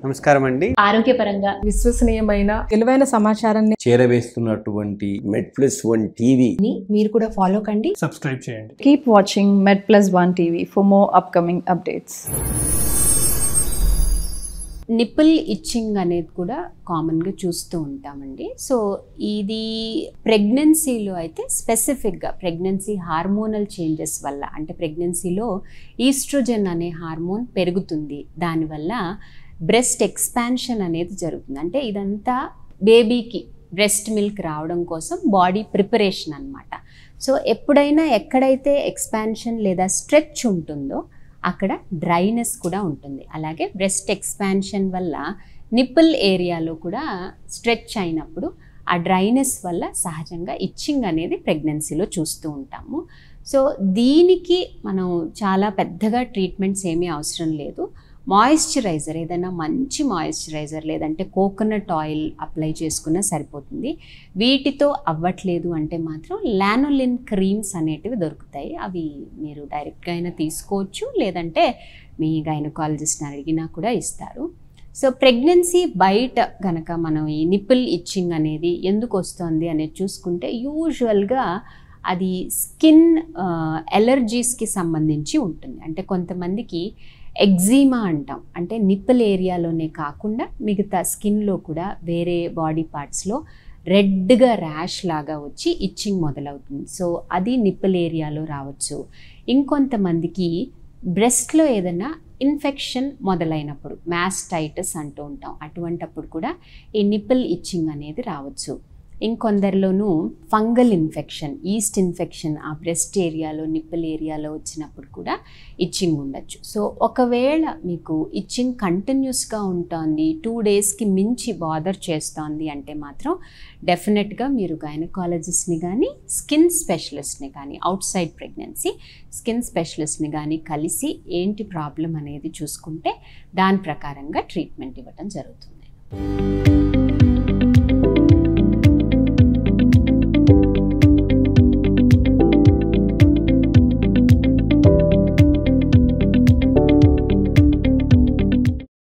నమస్కారం అండి ఆరోగ్యపరంగా విశ్వసనీయమైన విలువైన సమాచారాన్ని చేరవేస్తున్నటువంటి మెడ్ ప్లస్ వన్ టీవీ ని మీరు కూడా ఫాలో కండి సబ్స్క్రైబ్ చేయండి keep watching Med Plus One TV for more upcoming updates nipple itching అనేది కూడా కామన్గా చూస్తూ ఉంటామండి సో ఇది ప్రెగ్నెన్సీలో అయితే స్పెసిఫిక్గా ప్రెగ్నెన్సీ హార్మోనల్ చేంజెస్ వల్ల అంటే ప్రెగ్నెన్సీలో ఈస్ట్రోజన్ అనే హార్మోన్ పెరుగుతుంది దానివల్ల బ్రెస్ట్ ఎక్స్పాన్షన్ అనేది జరుగుతుంది అంటే ఇదంతా బేబీకి బ్రెస్ట్ మిల్క్ రావడం కోసం బాడీ ప్రిపరేషన్ అన్నమాట సో ఎప్పుడైనా ఎక్కడైతే ఎక్స్పాన్షన్ లేదా స్ట్రెచ్ ఉంటుందో అక్కడ డ్రైనెస్ కూడా ఉంటుంది అలాగే బ్రెస్ట్ ఎక్స్పాన్షన్ వల్ల నిప్పుల్ ఏరియాలో కూడా స్ట్రెచ్ అయినప్పుడు ఆ డ్రైనెస్ వల్ల సహజంగా ఇచ్చింగ్ అనేది ప్రెగ్నెన్సీలో చూస్తూ ఉంటాము సో దీనికి మనం చాలా పెద్దగా ట్రీట్మెంట్స్ ఏమీ అవసరం లేదు మాయిశ్చరైజర్ ఏదైనా మంచి మాయిశ్చరైజర్ లేదంటే కోకోనట్ ఆయిల్ అప్లై చేసుకున్నా సరిపోతుంది వీటితో అవ్వట్లేదు అంటే మాత్రం లానోలిన్ క్రీమ్స్ అనేటివి దొరుకుతాయి అవి మీరు డైరెక్ట్గా అయినా తీసుకోవచ్చు లేదంటే మీ గైనకాలజిస్ట్ని అడిగినా కూడా ఇస్తారు సో ప్రెగ్నెన్సీ బయట గనక మనం ఈ నిప్పుల్ ఇచ్చింగ్ అనేది ఎందుకు వస్తుంది అనేది చూసుకుంటే యూజువల్గా అది స్కిన్ ఎలర్జీస్కి సంబంధించి ఉంటుంది అంటే కొంతమందికి ఎగ్జీమా అంటాం అంటే నిప్పుల్ ఏరియాలోనే కాకుండా మిగతా స్కిన్లో కూడా వేరే బాడీ పార్ట్స్లో రెడ్గా ర్యాష్ లాగా వచ్చి ఇచ్చింగ్ మొదలవుతుంది సో అది నిప్పుల్ ఏరియాలో రావచ్చు ఇంకొంతమందికి బ్రెస్ట్లో ఏదైనా ఇన్ఫెక్షన్ మొదలైనప్పుడు మ్యాస్టైటిస్ అంటూ ఉంటాం అటువంటప్పుడు కూడా ఈ నిప్పుల్ ఇచ్చింగ్ అనేది రావచ్చు ఇంకొందరిలోనూ ఫంగల్ ఇన్ఫెక్షన్ ఈస్ట్ ఇన్ఫెక్షన్ ఆ బ్రెస్ట్ ఏరియాలో నిప్పుల్ ఏరియాలో వచ్చినప్పుడు కూడా ఇచ్చింగ్ ఉండొచ్చు సో ఒకవేళ మీకు ఇచ్చింగ్ కంటిన్యూస్గా ఉంటుంది టూ డేస్కి మించి బాదర్ చేస్తోంది అంటే మాత్రం డెఫినెట్గా మీరు గైనకాలజిస్ట్ని కానీ స్కిన్ స్పెషలిస్ట్ని కానీ అవుట్ సైడ్ ప్రెగ్నెన్సీ స్కిన్ స్పెషలిస్ట్ని కానీ కలిసి ఏంటి ప్రాబ్లం అనేది చూసుకుంటే దాని ప్రకారంగా ట్రీట్మెంట్ ఇవ్వటం జరుగుతుంది